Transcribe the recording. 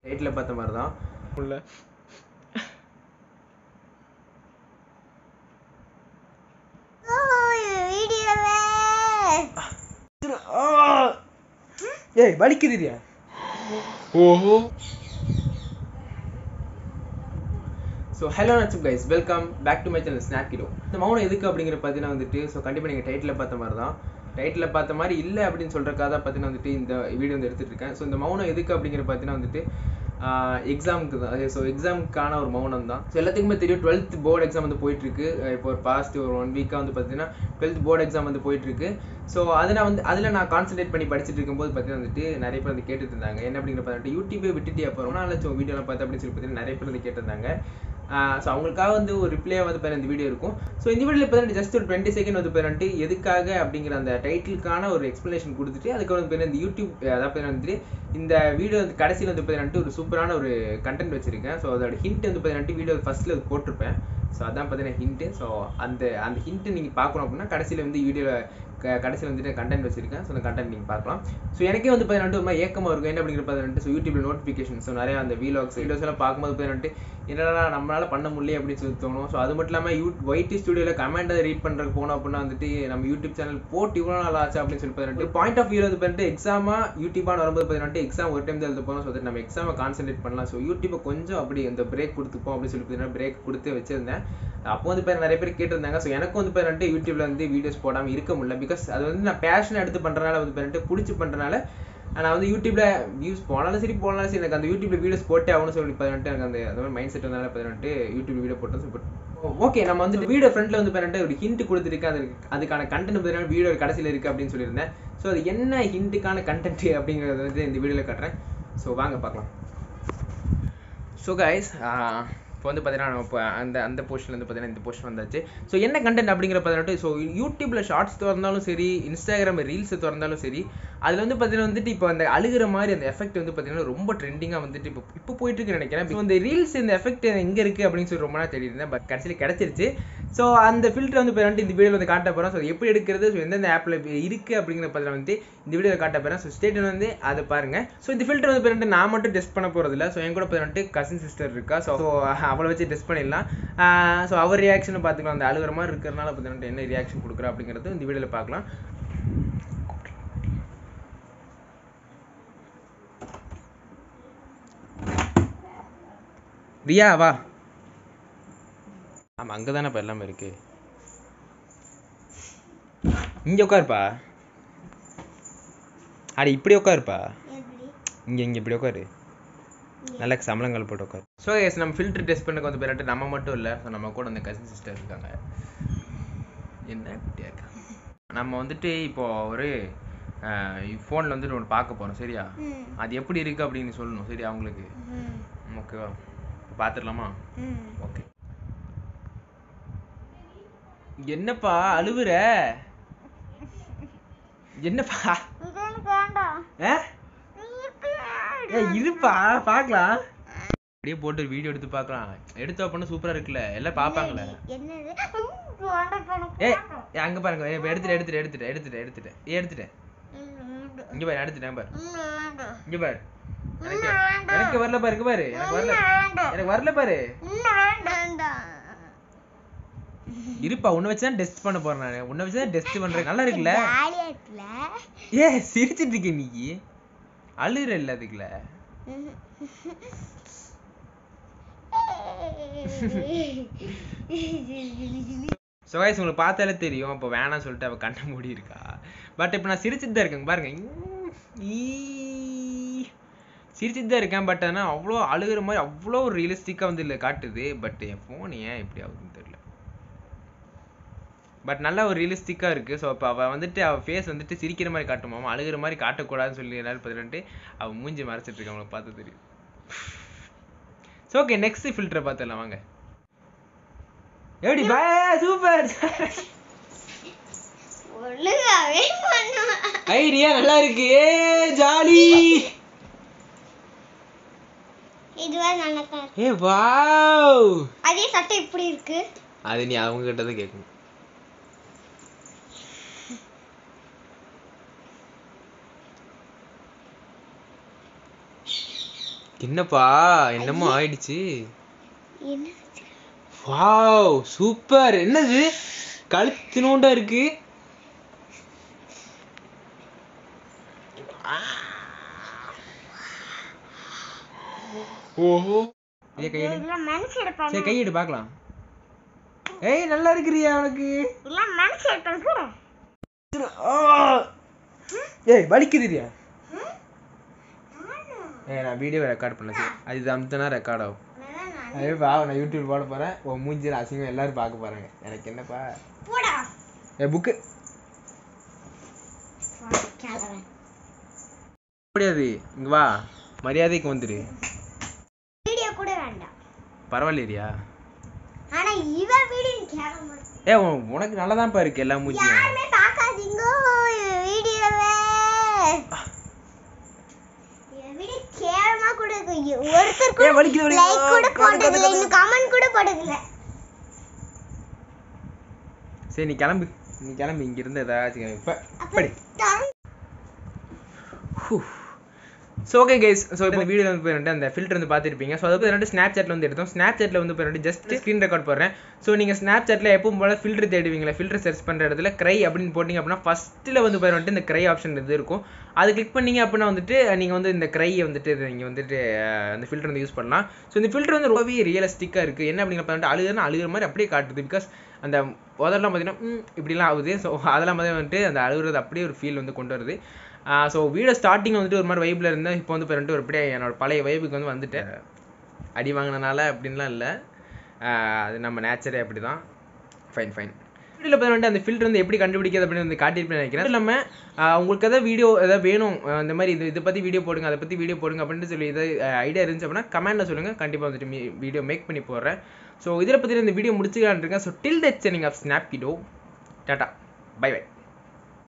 Title பார்த்த மாதிரி தான் உள்ள ஏய் வலிக்குதுரியா ஓஹோ so hello what's up guys welcome back to my channel snap கிலோ இந்த மௌனம் எதுக்கு அப்படிங்கிற பார்த்தீங்கன்னா வந்துட்டு ஸோ கண்டிப்பாக நீங்கள் டைட்டில் பார்த்த மாதிரி தான் டைட்டில் பார்த்த மாதிரி இல்லை அப்படின்னு சொல்கிறக்காக தான் பார்த்தீங்கன்னா வந்துட்டு இந்த வீடியோ வந்து எடுத்துகிட்டு இருக்கேன் ஸோ இந்த மௌனம் எதுக்கு அப்படிங்கிற பார்த்தீங்கன்னா வந்துட்டு எக்ஸாமுக்கு தான் ஸோ எக்ஸாமுக்கான ஒரு மௌனம் தான் ஸோ எல்லாத்துக்குமே தெரியும் டுவெல்த் போர்டு எக்ஸாம் வந்து போயிட்டு இருக்கு அஹ் இப்போ ஒரு பாஸ்ட் ஒரு ஒன் வீக்காக வந்து பார்த்தீங்கன்னா டுவெல்த் போர்டு எக்ஸாம் வந்து போயிட்டு இருக்கு ஸோ அதில் வந்து அதில் நான் கான்சென்ட்ரேட் பண்ணி படிச்சுட்டு இருக்கும்போது பார்த்தீங்கன்னா வந்துட்டு நிறைய பேர் வந்து கேட்டுட்டு இருந்தாங்க என்ன அப்படிங்கிற பார்த்துட்டு யூடியூபே விட்டுட்டு அப்போ ரொம்ப நாள் வீடியோலாம் பார்த்து அப்படின்னு சொல்லி பார்த்தீங்கன்னா நிறைய பேர் வந்து கேட்டிருந்தாங்க ஸோ அவங்களுக்காக வந்து ஒரு ரிப்ளையாக வந்து பாருங்க இந்த வீடியோ இருக்கும் ஸோ இந்த வீடியோவில் பார்த்தீங்கன்னா ஜஸ்ட் ஒரு டுவெண்ட்டி செகண்ட் வந்து பாருன்ட்டு எதுக்காக அப்படிங்கிற அந்த டைட்டிலுக்கான ஒரு எக்ஸ்ப்ளனேஷன் கொடுத்துட்டு அதுக்கு வந்து பாருங்க இந்த யூடியூப் அதாவது பாருங்க வந்துட்டு இந்த வீடியோ வந்து கடைசியில் வந்து பார்த்தீங்கன்னா ஒரு சூப்பரான ஒரு கண்டென்ட் வச்சிருக்கேன் ஸோ அதோட ஹிண்ட் வந்து பார்த்தீங்கன்னா வீடியோ ஃபர்ஸ்ட்ல போட்டிருப்பேன் ஸோ அதான் பார்த்தீங்கன்னா ஹிண்ட்டு ஸோ அந்த அந்த ஹிண்ட்டு நீங்கள் பார்க்கணும் அப்படின்னா கடைசியில் வந்து வீடியோவில் கடைசியில் வந்துட்டு கண்டென்ட் வச்சிருக்கேன் ஸோ அந்த கண்டென்ட் நீங்கள் பார்க்கலாம் ஸோ எனக்கே வந்து பார்த்தீங்கன்னா ஒரு மாதிரி ஏக்கமாக இருக்கும் என்ன அப்படிங்கிற பார்த்தீங்கன்னா ஸோ யூடியூப்ல நோட்டிஃபிகேஷன் ஸோ நிறைய அந்த வீலாக்ஸ் வீடியோஸ் எல்லாம் பார்க்கும்போது பார்த்தீங்கன்னா என்னடா நம்மளால பண்ண முடியல அப்படின்னு சொல்லி தோணும் ஸோ அது மட்டும் இல்லாமல் யூ ஒயிட் ஸ்டுடியோவில் கமெண்ட் ரீட் பண்ணுறதுக்கு போனோம் அப்படின்னா வந்துட்டு நம்ம யூடியூப் சேனல் போட்டு இவ்வளோ நாள் ஆச்சு அப்படின்னு சொல்லி பார்த்தீங்கன்னா பாயிண்ட் ஆஃப் வியூ வந்து பண்ணிட்டு எக்ஸாமா யூடியூபான வரும்போது பார்த்தீங்கன்னா எக்ஸாம் ஒரு டைம் தான் எழுத போகிறோம் ஸோ நம்ம எக்ஸாமை கான்சென்ட்ரேட் பண்ணலாம் ஸோ யூடியூப்பை கொஞ்சம் அப்படி இந்த பிரேக் கொடுத்துப்போம் அப்படின்னு சொல்லி பார்த்தீங்கன்னா பிரேக் கொடுத்து வச்சிருந்தேன் அப்போ வந்து பேர் நிறைய பேர் கேட்டிருந்தாங்க ஸோ எனக்கும் வந்து பேர் யூடியூப்ல வந்து வீடியோஸ் போடாமல் இருக்க முடியல பிகாஸ் அது வந்து நான் பேஷன் எடுத்து பண்ணுறனால வந்து பேர் பிடிச்சி பண்ணுறனால நான் வந்து யூடியூப்ல வியூஸ் போனாலும் சரி போனாலும் சரி எனக்கு அந்த யூடியூப்ல வீடியோஸ் போட்டே ஆகணும்னு சொல்லி பதினெட்டு எனக்கு அந்த அந்த மாதிரி மைண்ட் செட் வந்தனால பதினெட்டு யூடியூப் வீடியோ போட்டோம் ஓகே நம்ம வந்து வீடியோ ஃப்ரண்ட்ல வந்து பதினெட்டு ஒரு ஹிண்ட் கொடுத்துருக்கேன் அது அதுக்கான கண்டென்ட் பதினெட்டு வீடியோ கடைசியில் இருக்கு அப்படின்னு சொல்லியிருந்தேன் ஸோ அது என்ன ஹிண்ட்டுக்கான கண்டென்ட் அப்படிங்கிறத வந்து இந்த வீடியோவில் காட்டுறேன் ஸோ வாங்க பார்க்கலாம் ஸோ கைஸ் இப்போ வந்து பார்த்தீங்கன்னா நம்ம இப்போ அந்த அந்த போர்ஷன் வந்து பார்த்தீங்கன்னா இந்த போர்ஷன் வந்தாச்சு ஸோ என்ன கண்டென்ட் அப்படிங்கிற பார்த்துட்டு ஸோ யூடியூப்பில் ஷார்ட்ஸ் திறந்தாலும் சரி இன்ஸ்டாகிராம் ரீல்ஸ் திறந்தாலும் சரி அதில் வந்து பார்த்தீங்கன்னா வந்துட்டு இப்போ அந்த அழுகிற மாதிரி அந்த எஃபெக்ட் வந்து பார்த்தீங்கன்னா ரொம்ப ட்ரெண்டிங்காக வந்துட்டு இப்போ இப்போ போயிட்டு இருக்குன்னு நினைக்கிறேன் இப்போ இந்த ரீல்ஸ் இந்த எஃபெக்ட் எங்கே இருக்குது அப்படின்னு சொல்லி ரொம்ப நாள் தெரியுது பட் கடைசியில் கிடச்சிருச்சு ஸோ அந்த ஃபில்டர் வந்து பார்த்தீங்கன்னா இந்த வீடியோவில் வந்து காட்ட போகிறோம் ஸோ எப்படி எடுக்கிறது ஸோ எந்தெந்த ஆப்பில் இருக்குது அப்படிங்கிற பதில் வந்து இந்த வீடியோவில் காட்ட போகிறேன் ஸோ ஸ்டேட் வந்து அதை பாருங்கள் ஸோ இந்த ஃபில்டர் வந்து பார்த்தீங்கன்னா நான் மட்டும் டெஸ்ட் பண்ண போகிறது இல்லை ஸோ என் கூட பார்த்தீங்கன்னா கசின் சிஸ்டர் இருக்கா ஸோ அவளை வச்சு டெஸ்ட் பண்ணிடலாம் ஸோ அவர் ரியாக்ஷனை பார்த்துக்கலாம் அந்த அழுகிற மாதிரி இருக்கிறனால பார்த்தீங்கன்னா என்ன ரியாக்ஷன் கொடுக்குறா அப்படிங்கிறது இந்த வீடியோவில் பார்க்கலாம் ரியா வா ஆமாம் அங்கே தானே இப்போ எல்லாமே இருக்கு இங்கே உட்காருப்பா அட இப்படி உட்காருப்பா இங்கே இங்கே இப்படி உட்காரு நல்ல சம்பளங்கள் போட்டு உட்காரு ஸோ எஸ் நம்ம ஃபில்டர் டெஸ்ட் பண்ணக்கு வந்து பேரட்டு நம்ம மட்டும் இல்லை ஸோ நம்ம கூட அந்த கசின் சிஸ்டர் இருக்காங்க என்ன குட்டியா இருக்கா நம்ம வந்துட்டு இப்போ ஒரு ஃபோனில் வந்துட்டு ஒன்று பார்க்க போகிறோம் சரியா அது எப்படி இருக்கு அப்படின்னு சொல்லணும் சரியா அவங்களுக்கு ஓகேவா பார்த்துடலாமா ஓகே என்னப்பா அழுவுற என்னப்பா ஆ? ஏய் இருப்பா பார்க்கலாம் அப்படியே போட்டு வீடியோ எடுத்து பார்க்கலாம் எடுத்து பண்ண சூப்பரா இருக்குல்ல எல்லாம் பார்ப்பாங்களே ஏ ஏ, அங்க பாருங்க ஏ, இப்ப எடுத்துட்டு எடுத்துட்டு எடுத்துட்டு எடுத்துட்டு எடுத்துட்டேன் ஏ, எடுத்துட்டேன் இங்க பாரு எடுத்துட்டேன் பாரு இங்க பாரு எனக்கு எனக்கு வரல பாரு இங்க பாரு எனக்கு வரல எனக்கு வரல பாரு இருப்பா உன்னை வச்சு தான் டெஸ்ட் பண்ண போறேன் நான் உன்னை வச்சு தான் டெஸ்ட் பண்றேன் நல்லா இருக்குல்ல ஏ சிரிச்சிட்டு இருக்க நீ அழுகுற இல்ல அதுக்குல ஸோ கைஸ் உங்களுக்கு பார்த்தாலே தெரியும் இப்போ வேணாம் சொல்லிட்டு அவள் கண்ண மூடி இருக்கா பட் இப்போ நான் சிரிச்சிட்டு தான் இருக்கேன் பாருங்க ஈ. சிரிச்சிட்டு தான் இருக்கேன் பட் ஆனால் அவ்வளோ அழுகுற மாதிரி அவ்வளோ ஒரு ரியலிஸ்டிக்காக வந்து இல்லை காட்டுது பட் என் ஃபோன் ஏன் இப்படி ஆகுதுன்னு தெரியல பட் நல்லா ஒரு ரியலிஸ்டிக்காக இருக்குது ஸோ இப்போ அவள் வந்துட்டு அவள் ஃபேஸ் வந்துட்டு சிரிக்கிற மாதிரி காட்டுமாமா அழுகிற மாதிரி காட்டக்கூடாதுன்னு சொல்லி எல்லாரும் பதினெட்டு அவள் மூஞ்சி மறைச்சிட்டு இருக்கா அவளை பார்த்து தெரியும் ஸோ ஓகே நெக்ஸ்ட் ஃபில்டரை பார்த்துடலாம் வாங்க எப்படி பா சூப்பர் ஒழுங்காவே பண்ணுவேன் ஐடியா நல்லா இருக்கு ஏ ஜாலி இதுவா நல்லா ஏ வாவ் அதே சட்டை இப்படி இருக்கு அது நீ அவங்க கிட்ட தான் கேட்கணும் என்னப்பா என்னமோ ஆயிடுச்சு என்ன வாவ் சூப்பர் என்னது கழுத்தினோண்டா இருக்கு ஓஹோ ஏய் கையெடு இல்ல மனசு எடுப்பாங்க சரி கையெடு பார்க்கலாம் ஏய் நல்லா இருக்கிறியா உனக்கு இல்ல மனசு எடுப்பாங்க கூட ஆ! ஏய் வலிக்குதுரியா ஏய் நான் வீடியோ ரெக்கார்ட் பண்ணது அது இது அமுத்தனா ரெக்கார்ட் ஆகும் அதே பா நான் யூடியூப் போட போறேன் உன் மூஞ்சில அசிங்கம் எல்லாரும் பார்க்க போறாங்க எனக்கு என்னப்பா போடா ஏ புக்கு கிளவன் முடியாது இங்க வா மரியாதைக்கு வந்துரு வீடியோ கூட வேண்டாம் பரவாயில்லையா ஆனா இவன் வீடியோ கேட்க மாட்டேன் ஏ உன்- உனக்கு நல்லாதான்ப்பா இருக்கு எல்லா மூஞ்சியும் யாருமே பார்க்காதீங்க வீடியோவே என் வீடியோ கேவலமா கூட இருக்கு ஒருத்தர் ஏய், வலிக்குது, கூட வலிக்குது. லைக் கூட காட்டு, போட்டது காட்டு, இல்ல காட்டு. இன்னும் கமெண்ட் கூட போட்டது இல்ல சரி நீ கிளம்பு நீ கிளம்பு இங்க இருந்து ஏதாச்சும் இப்ப படி ஸோ ஓகே கைஸ் ஸோ இந்த வீடியோ வந்து போயிட்டு அந்த ஃபில்டர் வந்து பார்த்துருப்பீங்க ஸோ அது ரெண்டு ஸ்னாப் சாட்டில் வந்து எடுத்தோம் ஸ்னாப் சாட்டில் வந்து போயிட்டு ஜஸ்ட் ஸ்க்ரீன் ரெக்கார்ட் போடுறேன் ஸோ நீங்கள் ஸ்னாப் சாட்டில் எப்பவும் போல ஃபில்டர் தேடுவீங்களா ஃபில்டர் சர்ச் பண்ணுற இடத்துல க்ரை அப்படின்னு போட்டிங்க அப்படின்னா ஃபஸ்ட்டில் வந்து போய் வந்துட்டு இந்த க்ரை ஆப்ஷன் இது இருக்கும் அது கிளிக் பண்ணீங்க அப்படின்னா வந்துட்டு நீங்கள் வந்து இந்த க்ரையை வந்துட்டு நீங்கள் வந்துட்டு அஹ், அந்த ஃபில்டர் வந்து யூஸ் பண்ணலாம் ஸோ இந்த ஃபில்டர் வந்து ரொம்பவே ரியலிஸ்டிக்காக இருக்குது என்ன அப்படிங்கிற வந்துட்டு அழுகுறனா அழுகுற மாதிரி அப்படியே காட்டுது பிகாஸ் அந்த உதரெல்லாம் பார்த்தீங்கன்னா ம், இப்படிலாம் ஆகுது ஸோ அதெல்லாம் மாதிரி வந்துட்டு அந்த அழுகுறது அப்படியே ஒரு ஃபீல் வந்து கொண்டு வருது ஸோ வீடியோ ஸ்டார்டிங் வந்துட்டு ஒரு மாதிரி வைப்பில் இருந்தேன் இப்போ வந்து இப்போ வந்துட்டு ஒரு அப்படியே என்னோட பழைய வைப்புக்கு வந்து வந்துட்டேன் அடி வாங்கினனால அப்படின்லாம் இல்லை அது நம்ம நேச்சரே அப்படி தான் ஃபைன் ஃபைன் வீடியோவில் பார்த்து வந்துட்டு அந்த ஃபில்டர் வந்து எப்படி கண்டுபிடிக்கிறது அப்படின்னு வந்து காட்டியிருப்பேன் நினைக்கிறேன் அது இல்லாமல் ஆஹ் உங்களுக்கு எதாவது வீடியோ எதாவது வேணும் ஆஹ் இந்த மாதிரி இது இதை பற்றி வீடியோ போடுங்க அதை பற்றி வீடியோ போடுங்க அப்படின்னு சொல்லி இது ஐடியா இருந்துச்சு அப்படின்னா கமெண்ட்டில் சொல்லுங்கள் கண்டிப்பாக வந்துட்டு வீடியோ மேக் பண்ணி போடுறேன் ஸோ இதில் பற்றி இந்த வீடியோ முடிச்சுக்கலான் இருக்கேன் so till the signing off snap கிடோ டாட்டா பை பை